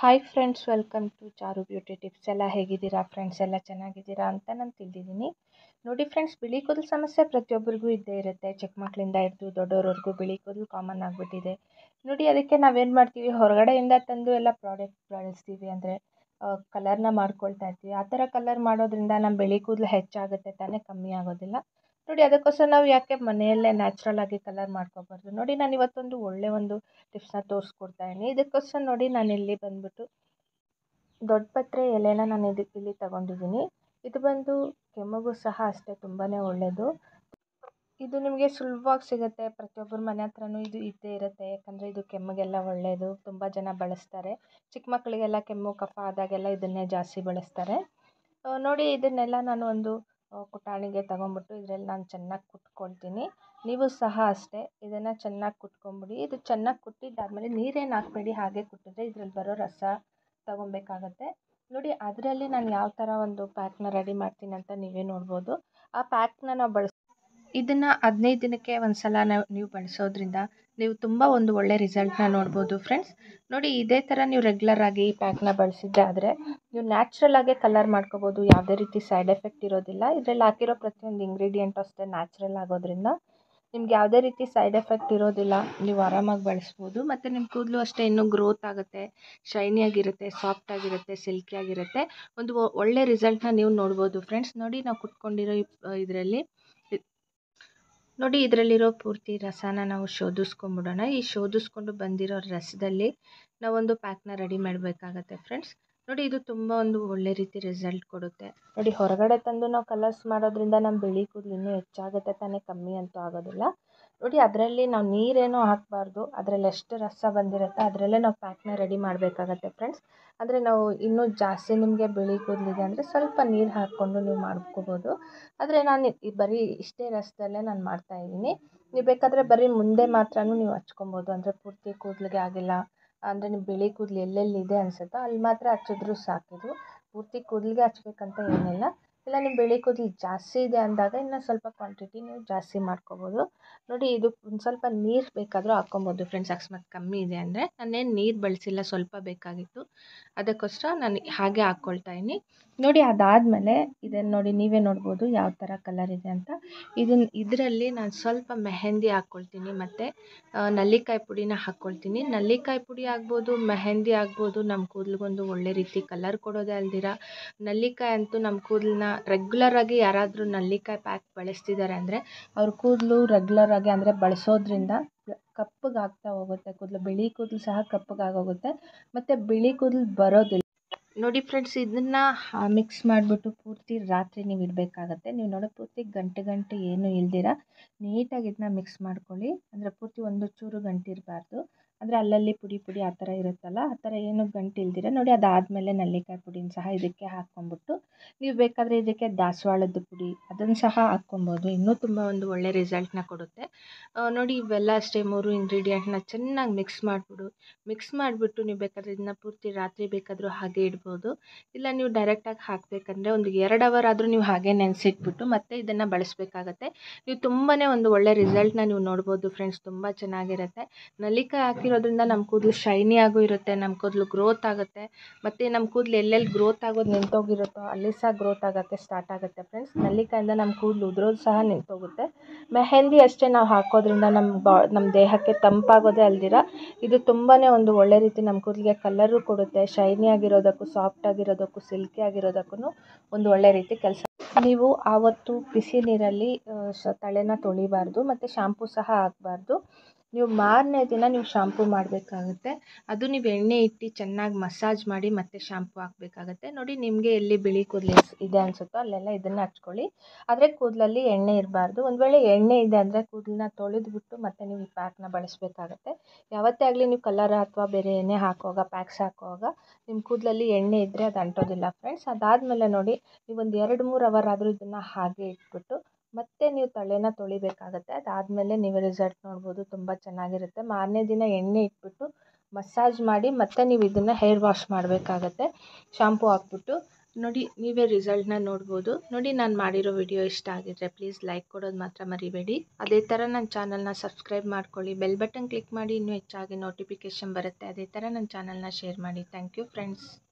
hi friends welcome to Charu beauty tips ಎಲ್ಲ ಹೇಗಿದ್ದೀರಾ friends ಎಲ್ಲ ಚೆನ್ನಾಗಿದ್ದೀರಾ ಅಂತ ನಾನು ತಿಳಿದಿದ್ದೀನಿ ನೋಡಿ ಫ್ರೆಂಡ್ಸ್ ಬಿಳಿ ಕೂದಲು ಸಮಸ್ಯೆ ಪ್ರತಿಯೊಬ್ಬರಿಗೂ ಇದ್ದೇ ಇರುತ್ತೆ ಚಿಕ್ಕ ಮಕ್ಕಳಿಂದ ಹಿಡಿದು ದೊಡ್ಡೋರವರೆಗೂ ಬಿಳಿ ಕೂದಲು ಕಾಮನ್ ಆಗಿಬಿಟ್ಟಿದೆ ನೋಡಿ ಅದಕ್ಕೆ ನಾವೇನು ಮಾಡ್ತೀವಿ ಹೊರಗಡೆಯಿಂದ ತಂದು ಎಲ್ಲ ಪ್ರಾಡಕ್ಟ್ ಬಳಸ್ತೀವಿ ಅಂದರೆ ಕಲರ್ನ ಮಾಡ್ಕೊಳ್ತಾ ಇರ್ತೀವಿ ಆ ಥರ ಕಲರ್ ಮಾಡೋದ್ರಿಂದ ನಮ್ಮ ಬಿಳಿ ಕೂದಲು ಹೆಚ್ಚಾಗುತ್ತೆ ತಾನೇ ಕಮ್ಮಿ ಆಗೋದಿಲ್ಲ ನೋಡಿ ಅದಕ್ಕೋಸ್ಕರ ನಾವು ಯಾಕೆ ಮನೆಯಲ್ಲೇ ನ್ಯಾಚುರಲ್ ಆಗಿ ಕಲರ್ ಮಾಡ್ಕೋಬಾರ್ದು ನೋಡಿ ನಾನು ಇವತ್ತೊಂದು ಒಳ್ಳೆ ಒಂದು ಟಿಪ್ಸ್ನ ತೋರಿಸ್ಕೊಡ್ತಾ ಇದ್ದೀನಿ ಇದಕ್ಕೋಸ್ಕರ ನೋಡಿ ನಾನು ಇಲ್ಲಿ ಬಂದುಬಿಟ್ಟು ದೊಡ್ಡ ಪತ್ರೆ ಎಲೆನ ನಾನು ಇದಕ್ಕೆ ಇಲ್ಲಿ ತಗೊಂಡಿದ್ದೀನಿ ಇದು ಬಂದು ಕೆಮ್ಮಿಗೂ ಸಹ ಅಷ್ಟೇ ತುಂಬಾ ಒಳ್ಳೆಯದು ಇದು ನಿಮಗೆ ಸುಲಭವಾಗಿ ಸಿಗುತ್ತೆ ಪ್ರತಿಯೊಬ್ಬರ ಮನೆ ಹತ್ರನೂ ಇದು ಇದ್ದೇ ಇರುತ್ತೆ ಯಾಕಂದರೆ ಇದು ಕೆಮ್ಮಿಗೆಲ್ಲ ಒಳ್ಳೆಯದು ತುಂಬ ಜನ ಬಳಸ್ತಾರೆ ಚಿಕ್ಕ ಮಕ್ಕಳಿಗೆಲ್ಲ ಕೆಮ್ಮು ಕಫ ಆದಾಗೆಲ್ಲ ಇದನ್ನೇ ಜಾಸ್ತಿ ಬಳಸ್ತಾರೆ ನೋಡಿ ಇದನ್ನೆಲ್ಲ ನಾನು ಒಂದು ಕುಟಾಣಿಗೆ ತಗೊಂಬಿಟ್ಟು ಇದರಲ್ಲಿ ನಾನು ಚೆನ್ನಾಗಿ ಕುಟ್ಕೊಳ್ತೀನಿ ನೀವು ಸಹ ಅಷ್ಟೇ ಇದನ್ನು ಚೆನ್ನಾಗಿ ಕುಟ್ಕೊಂಬಿಡಿ ಇದು ಚೆನ್ನಾಗಿ ಕುಟ್ಟಿದ್ದಾದಮೇಲೆ ನೀರೇನು ಹಾಕಬೇಡಿ ಹಾಗೆ ಕುಟ್ಟಿದ್ರೆ ಇದ್ರಲ್ಲಿ ಬರೋ ರಸ ತಗೊಬೇಕಾಗತ್ತೆ ನೋಡಿ ಅದರಲ್ಲಿ ನಾನು ಯಾವ ಥರ ಒಂದು ಪ್ಯಾಕ್ನ ರೆಡಿ ಮಾಡ್ತೀನಿ ಅಂತ ನೀವೇ ನೋಡ್ಬೋದು ಆ ಪ್ಯಾಕ್ನ ನಾವು ಬಳಸ್ ಇದನ್ನು ಹದಿನೈದು ದಿನಕ್ಕೆ ಒಂದು ಸಲ ನಾವು ನೀವು ಬಳಸೋದ್ರಿಂದ ನೀವು ತುಂಬ ಒಂದು ಒಳ್ಳೆ ರಿಸಲ್ಟ್ನ ನೋಡ್ಬೋದು ಫ್ರೆಂಡ್ಸ್ ನೋಡಿ ಇದೇ ಥರ ನೀವು ರೆಗ್ಯುಲರ್ ಆಗಿ ಈ ಪ್ಯಾಕ್ನ ಬಳಸಿದ್ದೆ ಆದರೆ ನೀವು ನ್ಯಾಚುರಲ್ ಆಗೇ ಕಲರ್ ಮಾಡ್ಕೋಬೋದು ಯಾವುದೇ ರೀತಿ ಸೈಡ್ ಎಫೆಕ್ಟ್ ಇರೋದಿಲ್ಲ ಇದರಲ್ಲಿ ಹಾಕಿರೋ ಪ್ರತಿಯೊಂದು ಇಂಗ್ರೀಡಿಯೆಂಟ್ ಅಷ್ಟೇ ನ್ಯಾಚುರಲ್ ಆಗೋದ್ರಿಂದ ನಿಮ್ಗೆ ಯಾವುದೇ ರೀತಿ ಸೈಡ್ ಎಫೆಕ್ಟ್ ಇರೋದಿಲ್ಲ ನೀವು ಆರಾಮಾಗಿ ಬಳಸ್ಬೋದು ಮತ್ತು ನಿಮ್ಮ ಕೂದಲು ಅಷ್ಟೇ ಇನ್ನೂ ಗ್ರೋತ್ ಆಗುತ್ತೆ ಶೈನಿಯಾಗಿರುತ್ತೆ ಸಾಫ್ಟಾಗಿರುತ್ತೆ ಸಿಲ್ಕಿಯಾಗಿರುತ್ತೆ ಒಂದು ಒಳ್ಳೆ ರಿಸಲ್ಟ್ನ ನೀವು ನೋಡ್ಬೋದು ಫ್ರೆಂಡ್ಸ್ ನೋಡಿ ನಾವು ಕುಟ್ಕೊಂಡಿರೋ ಇದರಲ್ಲಿ ನೋಡಿ ಇದರಲ್ಲಿರೋ ಪೂರ್ತಿ ರಸನ ನಾವು ಶೋಧಿಸ್ಕೊಂಬಿಡೋಣ ಈ ಶೋಧಿಸ್ಕೊಂಡು ಬಂದಿರೋ ರಸದಲ್ಲಿ ನಾವೊಂದು ಪ್ಯಾಕ್ನ ರೆಡಿ ಮಾಡಬೇಕಾಗತ್ತೆ ಫ್ರೆಂಡ್ಸ್ ನೋಡಿ ಇದು ತುಂಬ ಒಂದು ಒಳ್ಳೆ ರೀತಿ ರಿಸಲ್ಟ್ ಕೊಡುತ್ತೆ ನೋಡಿ ಹೊರಗಡೆ ತಂದು ನಾವು ಕಲರ್ಸ್ ಮಾಡೋದ್ರಿಂದ ನಮ್ಮ ಬಿಳಿ ಕೂದಲು ಇನ್ನೂ ಹೆಚ್ಚಾಗುತ್ತೆ ತಾನೇ ಕಮ್ಮಿ ಅಂತೂ ಆಗೋದಿಲ್ಲ ನೋಡಿ ಅದರಲ್ಲಿ ನಾವು ನೀರೇನೂ ಹಾಕಬಾರ್ದು ಅದರಲ್ಲಿ ಎಷ್ಟು ರಸ ಬಂದಿರುತ್ತೆ ಅದರಲ್ಲೇ ನಾವು ಪ್ಯಾಕ್ನ ರೆಡಿ ಮಾಡಬೇಕಾಗತ್ತೆ ಫ್ರೆಂಡ್ಸ್ ಅಂದರೆ ನಾವು ಇನ್ನೂ ಜಾಸ್ತಿ ನಿಮಗೆ ಬಿಳಿ ಕೂದಲಿದೆ ಅಂದರೆ ಸ್ವಲ್ಪ ನೀರು ಹಾಕ್ಕೊಂಡು ನೀವು ಮಾಡ್ಕೋಬೋದು ಆದರೆ ನಾನು ಬರೀ ಇಷ್ಟೇ ರಸದಲ್ಲೇ ನಾನು ಮಾಡ್ತಾಯಿದ್ದೀನಿ ನೀವು ಬೇಕಾದರೆ ಬರೀ ಮುಂದೆ ಮಾತ್ರನೂ ನೀವು ಹಚ್ಕೊಬೋದು ಅಂದರೆ ಪೂರ್ತಿ ಕೂದಲಿಗೆ ಆಗಿಲ್ಲ ಅಂದರೆ ನಿಮ್ಮ ಬಿಳಿ ಕೂದಲು ಎಲ್ಲೆಲ್ಲಿದೆ ಅನಿಸುತ್ತೋ ಅಲ್ಲಿ ಮಾತ್ರ ಹಚ್ಚಿದ್ರೂ ಸಾಕಿದು ಪೂರ್ತಿ ಕೂದಲಿಗೆ ಹಚ್ಬೇಕಂತ ಏನಿಲ್ಲ ಇಲ್ಲ ನಿಮ್ಮ ಬಿಳಿ ಕೂದಲು ಜಾಸ್ತಿ ಇದೆ ಅಂದಾಗ ಇನ್ನು ಸ್ವಲ್ಪ ಕ್ವಾಂಟಿಟಿ ನೀವು ಜಾಸ್ತಿ ಮಾಡ್ಕೋಬೋದು ನೋಡಿ ಇದು ಒಂದು ಸ್ವಲ್ಪ ನೀರು ಬೇಕಾದರೂ ಹಾಕ್ಕೊಬೋದು ಫ್ರೆಂಡ್ಸ್ ಅಕಸ್ಮಾತ್ ಕಮ್ಮಿ ಇದೆ ಅಂದರೆ ನಾನೇನು ನೀರು ಬಳಸಿಲ್ಲ ಸ್ವಲ್ಪ ಬೇಕಾಗಿತ್ತು ಅದಕ್ಕೋಸ್ಕರ ನಾನು ಹಾಗೆ ಹಾಕ್ಕೊಳ್ತಾ ಇದ್ದೀನಿ ನೋಡಿ ಅದಾದಮೇಲೆ ಇದನ್ನು ನೋಡಿ ನೀವೇ ನೋಡ್ಬೋದು ಯಾವ ಥರ ಕಲರ್ ಇದೆ ಅಂತ ಇದನ್ನು ಇದರಲ್ಲಿ ನಾನು ಸ್ವಲ್ಪ ಮೆಹಂದಿ ಹಾಕ್ಕೊಳ್ತೀನಿ ಮತ್ತು ನಲ್ಲಿಕಾಯಿ ಪುಡಿನ ಹಾಕ್ಕೊಳ್ತೀನಿ ನಲ್ಲಿಕಾಯಿ ಪುಡಿ ಆಗ್ಬೋದು ಮೆಹಂದಿ ಆಗ್ಬೋದು ನಮ್ಮ ಕೂದಲಿಗೊಂದು ಒಳ್ಳೆ ರೀತಿ ಕಲರ್ ಕೊಡೋದೇ ಅಲ್ದಿರ ನಲ್ಲಿಕಾಯಿ ಅಂತೂ ನಮ್ಮ ಕೂದಲನ್ನ ರೆಗ್ಯುಲರಾಗಿ ಯಾರಾದರೂ ನಲ್ಲಿಕಾಯಿ ಪ್ಯಾಕ್ ಬಳಸ್ತಿದ್ದಾರೆ ಅಂದರೆ ಅವ್ರ ಕೂದಲು ರೆಗ್ಯುಲರಾಗಿ ಅಂದರೆ ಬಳಸೋದ್ರಿಂದ ಕಪ್ಪಗಾಗ್ತಾ ಹೋಗುತ್ತೆ ಕೂದಲು ಬಿಳಿ ಕೂದಲು ಸಹ ಕಪ್ಪಗಾಗೋಗುತ್ತೆ ಮತ್ತು ಬಿಳಿ ಕೂದಲು ಬರೋದಿಲ್ಲ ನೋಡಿ ಫ್ರೆಂಡ್ಸ್ ಇದನ್ನು ಮಿಕ್ಸ್ ಮಾಡಿಬಿಟ್ಟು ಪೂರ್ತಿ ರಾತ್ರಿ ನೀವು ಇಡಬೇಕಾಗತ್ತೆ ನೀವು ನೋಡೋ ಪೂರ್ತಿ ಗಂಟೆ ಗಂಟೆ ಏನು ಇಲ್ದಿರ ನೀಟಾಗಿ ಇದನ್ನ ಮಿಕ್ಸ್ ಮಾಡ್ಕೊಳ್ಳಿ ಅಂದರೆ ಪೂರ್ತಿ ಒಂದು ಚೂರು ಗಂಟಿರಬಾರ್ದು ಅಂದರೆ ಅಲ್ಲಲ್ಲಿ ಪುಡಿ ಪುಡಿ ಆ ಥರ ಇರುತ್ತಲ್ಲ ಆ ಥರ ಏನು ಗಂಟು ಇಲ್ದಿರ ನೋಡಿ ಅದಾದಮೇಲೆ ನಲ್ಲಿಕಾಯಿ ಪುಡಿನ ಸಹ ಇದಕ್ಕೆ ಹಾಕ್ಕೊಂಬಿಟ್ಟು ನೀವು ಬೇಕಾದರೆ ಇದಕ್ಕೆ ದಾಸವಾಳದ ಪುಡಿ ಅದನ್ನು ಸಹ ಹಾಕ್ಕೊಬೋದು ಇನ್ನೂ ತುಂಬ ಒಂದು ಒಳ್ಳೆ ರಿಸಲ್ಟ್ನ ಕೊಡುತ್ತೆ ನೋಡಿ ಇವೆಲ್ಲ ಅಷ್ಟೇ ಮೂರು ಇಂಗ್ರೀಡಿಯೆಂಟ್ನ ಚೆನ್ನಾಗಿ ಮಿಕ್ಸ್ ಮಾಡಿಬಿಡು ಮಿಕ್ಸ್ ಮಾಡಿಬಿಟ್ಟು ನೀವು ಬೇಕಾದರೆ ಇದನ್ನ ಪೂರ್ತಿ ರಾತ್ರಿ ಬೇಕಾದರೂ ಹಾಗೆ ಇಡ್ಬೋದು ಇಲ್ಲ ನೀವು ಡೈರೆಕ್ಟಾಗಿ ಹಾಕಬೇಕಂದ್ರೆ ಒಂದು ಎರಡು ಅವರ್ ಆದರೂ ನೀವು ಹಾಗೆ ನೆನೆಸಿಟ್ಬಿಟ್ಟು ಮತ್ತೆ ಇದನ್ನು ಬಳಸಬೇಕಾಗತ್ತೆ ನೀವು ತುಂಬಾ ಒಂದು ಒಳ್ಳೆ ರಿಸಲ್ಟ್ನ ನೀವು ನೋಡ್ಬೋದು ಫ್ರೆಂಡ್ಸ್ ತುಂಬ ಚೆನ್ನಾಗಿರುತ್ತೆ ನಲ್ಲಿಕಾಯಿ ಹಾಕಿರೋದ್ರಿಂದ ನಮ್ಮ ಕೂದಲು ಶೈನಿಯಾಗೂ ಇರುತ್ತೆ ನಮ್ಮ ಕೂದಲು ಗ್ರೋತ್ ಆಗುತ್ತೆ ಮತ್ತು ನಮ್ಮ ಕೂದಲು ಎಲ್ಲೆಲ್ಲಿ ಗ್ರೋತ್ ಆಗೋದು ನಿಂತೋಗಿರುತ್ತೋ ಅಲ್ಲಿ ಸಹ ಗ್ರೋತ್ ಆಗೋಕ್ಕೆ ಸ್ಟಾರ್ಟ್ ಆಗುತ್ತೆ ಫ್ರೆಂಡ್ಸ್ ನಲ್ಲಿಕಾಯಿಂದ ನಮ್ಮ ಕೂದಲು ಉದುರೋದು ಸಹ ನಿಂತೋಗುತ್ತೆ ಮೆಹಂದಿ ಅಷ್ಟೇ ನಾವು ಹಾಕೋದ್ರಿಂದ ನಮ್ಮ ಬಾ ನಮ್ಮ ದೇಹಕ್ಕೆ ತಂಪಾಗೋದೇ ಅಲ್ದಿರ ಇದು ತುಂಬಾ ಒಂದು ಒಳ್ಳೆ ರೀತಿ ನಮ್ಮ ಕೂದಲಿಗೆ ಕಲರು ಕೊಡುತ್ತೆ ಶೈನಿ ಆಗಿರೋದಕ್ಕೂ ಸಾಫ್ಟ್ ಆಗಿರೋದಕ್ಕೂ ಸಿಲ್ಕಿ ಆಗಿರೋದಕ್ಕೂ ಒಂದು ಒಳ್ಳೆ ರೀತಿ ಕೆಲಸ ನೀವು ಆವತ್ತು ಬಿಸಿ ನೀರಲ್ಲಿ ತಲೆನ ತೊಳಿಬಾರ್ದು ಮತ್ತು ಶಾಂಪೂ ಸಹ ಹಾಕಬಾರ್ದು ನೀವು ಮಾರನೇ ದಿನ ನೀವು ಶಾಂಪೂ ಮಾಡಬೇಕಾಗುತ್ತೆ ಅದು ನೀವು ಎಣ್ಣೆ ಇಟ್ಟು ಚೆನ್ನಾಗಿ ಮಸಾಜ್ ಮಾಡಿ ಮತ್ತೆ ಶಾಂಪೂ ಹಾಕಬೇಕಾಗತ್ತೆ ನೋಡಿ ನಿಮಗೆ ಎಲ್ಲಿ ಬಿಳಿ ಕೂದಲು ಇದೆ ಅನಿಸುತ್ತೋ ಅಲ್ಲೆಲ್ಲ ಇದನ್ನು ಹಚ್ಕೊಳ್ಳಿ ಆದರೆ ಕೂದಲಲ್ಲಿ ಎಣ್ಣೆ ಇರಬಾರ್ದು ಒಂದು ವೇಳೆ ಎಣ್ಣೆ ಇದೆ ಅಂದರೆ ಕೂದಲನ್ನ ತೊಳೆದ್ಬಿಟ್ಟು ಮತ್ತೆ ನೀವು ಈ ಪ್ಯಾಕ್ನ ಬಳಸಬೇಕಾಗತ್ತೆ ಯಾವತ್ತೇ ಆಗಲಿ ನೀವು ಕಲರ್ ಅಥವಾ ಬೇರೆ ಎಣ್ಣೆ ಹಾಕುವಾಗ ಪ್ಯಾಕ್ಸ್ ಹಾಕುವಾಗ ನಿಮ್ಮ ಕೂದಲಲ್ಲಿ ಎಣ್ಣೆ ಇದ್ದರೆ ಅದು ಅಂಟೋದಿಲ್ಲ ಫ್ರೆಂಡ್ಸ್ ಅದಾದಮೇಲೆ ನೋಡಿ ನೀವು ಒಂದು ಎರಡು ಮೂರು ಅವರ್ ಆದರೂ ಇದನ್ನು ಹಾಗೆ ಇಟ್ಬಿಟ್ಟು ಮತ್ತೆ ನೀವು ತಲೆನ ತೊಳಿಬೇಕಾಗತ್ತೆ ಅದಾದಮೇಲೆ ನೀವು ರಿಸಲ್ಟ್ ನೋಡ್ಬೋದು ತುಂಬ ಚೆನ್ನಾಗಿರುತ್ತೆ ಮಾರನೇ ದಿನ ಎಣ್ಣೆ ಇಟ್ಬಿಟ್ಟು ಮಸಾಜ್ ಮಾಡಿ ಮತ್ತೆ ನೀವು ಇದನ್ನು ಹೇರ್ ವಾಶ್ ಮಾಡಬೇಕಾಗತ್ತೆ ಶಾಂಪೂ ಹಾಕ್ಬಿಟ್ಟು ನೋಡಿ ನೀವೇ ರಿಸಲ್ಟ್ನ ನೋಡ್ಬೋದು ನೋಡಿ ನಾನು ಮಾಡಿರೋ ವಿಡಿಯೋ ಇಷ್ಟ ಆಗಿದ್ರೆ ಪ್ಲೀಸ್ ಲೈಕ್ ಕೊಡೋದು ಮಾತ್ರ ಮರಿಬೇಡಿ ಅದೇ ಥರ ನನ್ನ ಚಾನಲ್ನ ಸಬ್ಸ್ಕ್ರೈಬ್ ಮಾಡ್ಕೊಳ್ಳಿ ಬೆಲ್ ಬಟನ್ ಕ್ಲಿಕ್ ಮಾಡಿ ಇನ್ನೂ ಹೆಚ್ಚಾಗಿ ನೋಟಿಫಿಕೇಷನ್ ಬರುತ್ತೆ ಅದೇ ಥರ ನನ್ನ ಚಾನಲ್ನ ಶೇರ್ ಮಾಡಿ ಥ್ಯಾಂಕ್ ಯು ಫ್ರೆಂಡ್ಸ್